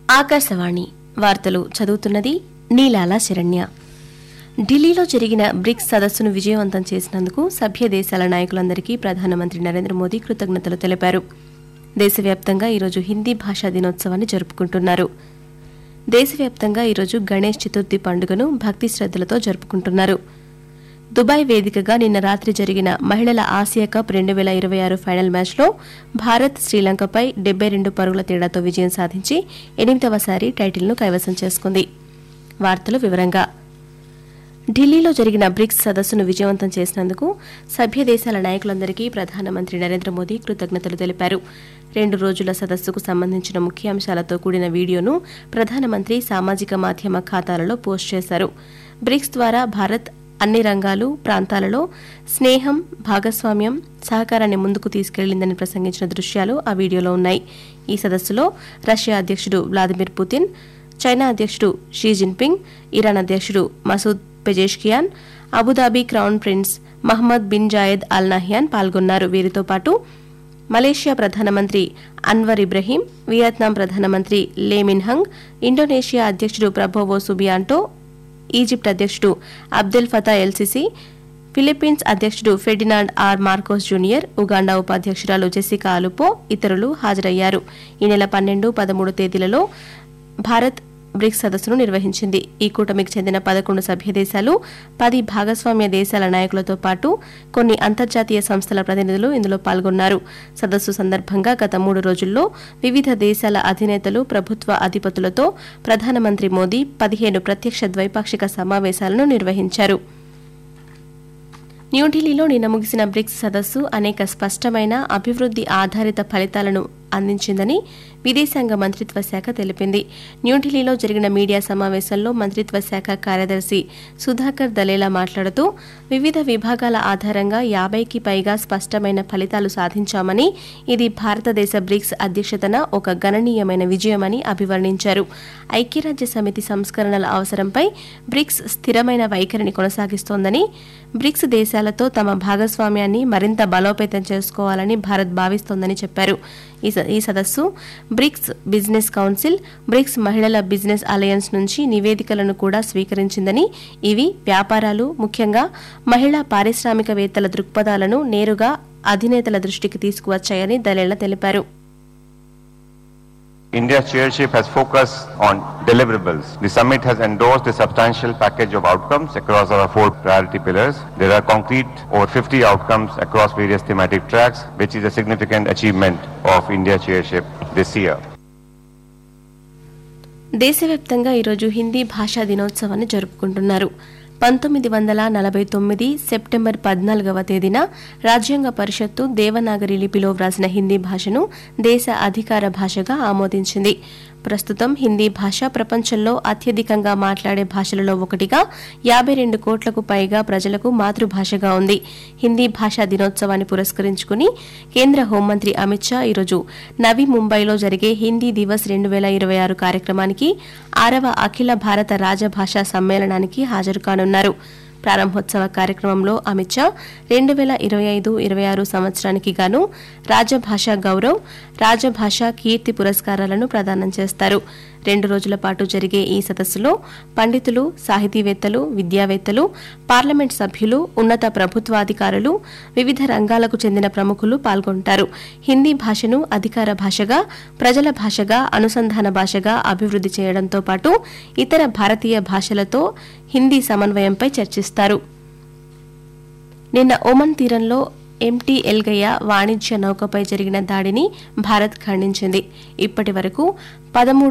ఆకాశవాణి వార్తలు చదువుతున్నది నీలాల శరణ్య ఢిల్లీలో జరిగిన బ్రిక్స్ సదస్సును విజయవంతం చేసినందుకు సభ్య దేశాల నాయకులందరికీ ప్రధానమంత్రి నరేంద్ర మోదీ కృతజ్ఞతలు తెలిపారు దేశవ్యాప్తంగా ఈరోజు హిందీ భాషా దినోత్సవాన్ని జరుపుకుంటున్నారు దేశవ్యాప్తంగా ఈరోజు గణేష్ చతుర్థి పండుగను భక్తి శ్రద్దలతో జరుపుకుంటున్నారు దుబాయ్ వేదికగా నిన్న రాత్రి జరిగిన మహిళల ఆసియా కప్ రెండు వేల ఇరవై ఆరు ఫైనల్ మ్యాచ్లో భారత్ శ్రీలంకపై డెబ్బై రెండు పరుగుల తేడాతో విజయం సాధించి ఎనిమిదవసారి టైటిల్ను కైవసం చేసుకుంది వార్తలు వివరంగా ఢిల్లీలో జరిగిన బ్రిక్స్ సదస్సును విజయవంతం చేసినందుకు సభ్య దేశాల నాయకులందరికీ ప్రధానమంత్రి నరేంద్ర మోదీ కృతజ్ఞతలు తెలిపారు రెండు రోజుల సదస్సుకు సంబంధించిన ముఖ్యాంశాలతో కూడిన వీడియోను ప్రధానమంత్రి సామాజిక మాధ్యమ ఖాతాలలో పోస్ట్ చేశారు బ్రిక్స్ ద్వారా భారత్ అన్ని రంగాలు ప్రాంతాలలో స్నేహం భాగస్వామ్యం సహకారాన్ని ముందుకు తీసుకెళ్లిందని ప్రసంగించిన దృశ్యాలు ఆ వీడియోలో ఉన్నాయి ఈ సదస్సులో రష్యా అధ్యక్షుడు వ్లాదిమిర్ పుతిన్ చైనా అధ్యక్షుడు షీ జిన్పింగ్ ఇరాన్ అధ్యక్షుడు Masoud Pezeshkian Abu Dhabi crown prince Mohammed bin Zayed Al Nahyan పాల్గొన్నారు వీరితో పాటు మలేషియా ప్రధానమంత్రి అన్వర్ ఇబ్రహీం వియత్నాం ప్రధానమంత్రి లే మిన్హంగ్ ఇండోనేషియా అధ్యక్షుడు ప్రభోవో సుబియాంటో ఈజిప్ట్ అధ్యక్షుడు అబ్దెల్ ఫతా ఎల్సిసి ఫిలిప్పీన్స్ అధ్యక్షుడు Ferdinand R Marcos junior Uganda ఉపాధ్యక్షురాలు జెసికా అలుపో ఇతరులు హాజరయ్యారు ఈ నెల పన్నెండు పదమూడు తేదీలలో భారత్ బ్రిక్స్ సదస్సును నిర్వహించింది ఈ కూటమికి చెందిన పదకొండు సభ్య దేశాలు పది భాగస్వామ్య దేశాల నాయకులతో పాటు కొన్ని అంతర్జాతీయ సంస్థల ప్రతినిధులు ఇందులో పాల్గొన్నారు సదస్సు సందర్భంగా గత మూడు రోజుల్లో వివిధ దేశాల అధినేతలు ప్రభుత్వ అధిపతులతో ప్రధానమంత్రి మోదీ పదిహేను ప్రత్యక్ష ద్వైపాక్షిక సమావేశాలను నిర్వహించారు న్యూఢిల్లీలో నిన్న ముగిసిన బ్రిక్స్ సదస్సు అనేక స్పష్టమైన అభివృద్ది ఆధారిత ఫలితాలను అందించిందని విదేశాంగ మంత్రిత్వ శాఖ తెలిపింది న్యూఢిల్లీలో జరిగిన మీడియా సమావేశంలో మంత్రిత్వ శాఖ కార్యదర్శి సుధాకర్ దలేలా మాట్లాడుతూ వివిధ విభాగాల ఆధారంగా యాభైకి పైగా స్పష్టమైన ఫలితాలు సాధించామని ఇది భారతదేశ బ్రిక్స్ అధ్యక్షతన ఒక గణనీయమైన విజయమని అభివర్ణించారు ఐక్యరాజ్య సమితి సంస్కరణల అవసరంపై బ్రిక్స్ స్థిరమైన వైఖరిని కొనసాగిస్తోందని బ్రిక్స్ దేశాలతో తమ భాగస్వామ్యాన్ని మరింత బలోపేతం చేసుకోవాలని భారత్ భావిస్తోందని చెప్పారు ఈ స- ఈ సదస్సు బ్రిక్స్ బిజినెస్ కౌన్సిల్ బ్రిక్స్ మహిళల బిజినెస్ అలయన్స్ నుంచి నివేదికలను కూడా స్వీకరించిందని ఇవి వ్యాపారాలు ముఖ్యంగా మహిళా పారిశ్రామికవేత్తల దృక్పథాలను నేరుగా అధినేతల దృష్టికి తీసుకువచ్చాయని దలేలా తెలిపారు India's chairship has focused on deliverables. The summit has endorsed a substantial package of outcomes across our four priority pillars. There are concrete over 50 outcomes across various thematic tracks, which is a significant achievement of India's chairship this year. దేశవ్యాప్తంగా ఈరోజు హిందీ భాషా దినోత్సవాన్ని జరుపుకుంటున్నారు పంతొమ్మిది వందల నలభై తొమ్మిది September పద్నాలుగవ తేదీన రాజ్యాంగ పరిషత్తు దేవనాగరి లిపిలో వ్రాసిన హిందీ భాషను దేశ అధికార భాషగా ఆమోదించింది ప్రస్తుతం హిందీ భాష ప్రపంచంలో అత్యధికంగా మాట్లాడే భాషలలో ఒకటిగా యాభై రెండు కోట్లకు పైగా ప్రజలకు మాతృభాషగా ఉంది హిందీ భాషా దినోత్సవాన్ని పురస్కరించుకుని కేంద్ర హోంమంత్రి అమిత్ షా ఈరోజు నవీ ముంబైలో జరిగే హిందీ దివస్ రెండు వేల ఇరవై ఆరు కార్యక్రమానికి ఆరవ అఖిల భారత రాజభాషా సమ్మేళనానికి హాజరు కానున్నారు ప్రారంభోత్సవ కార్యక్రమంలో అమిత్ షా రెండు వేల ఇరవై ఐదు ఇరవై ఆరు సంవత్సరానికి గాను రాజభాష గౌరవ్ రాజభాష కీర్తి పురస్కారాలను ప్రదానం చేస్తారు రెండు రోజుల పాటు జరిగే ఈ సదస్సులో పండితులు సాహితీవేత్తలు విద్యావేత్తలు పార్లమెంట్ సభ్యులు ఉన్నత ప్రభుత్వాధికారులు వివిధ రంగాలకు చెందిన ప్రముఖులు పాల్గొంటారు హిందీ భాషను అధికార భాషగా ప్రజల భాషగా అనుసంధాన భాషగా అభివృద్ధి చేయడంతో పాటు ఇతర భారతీయ భాషలతో హిందీ సమన్వయంపై చర్చిస్తారు నిన్న ఒమన్ తీరంలో ఎంటీ ఎల్గయ్య వాణిజ్య నౌకపై జరిగిన దాడిని భారత్ ఖండించింది ఇప్పటి వరకు పదమూడు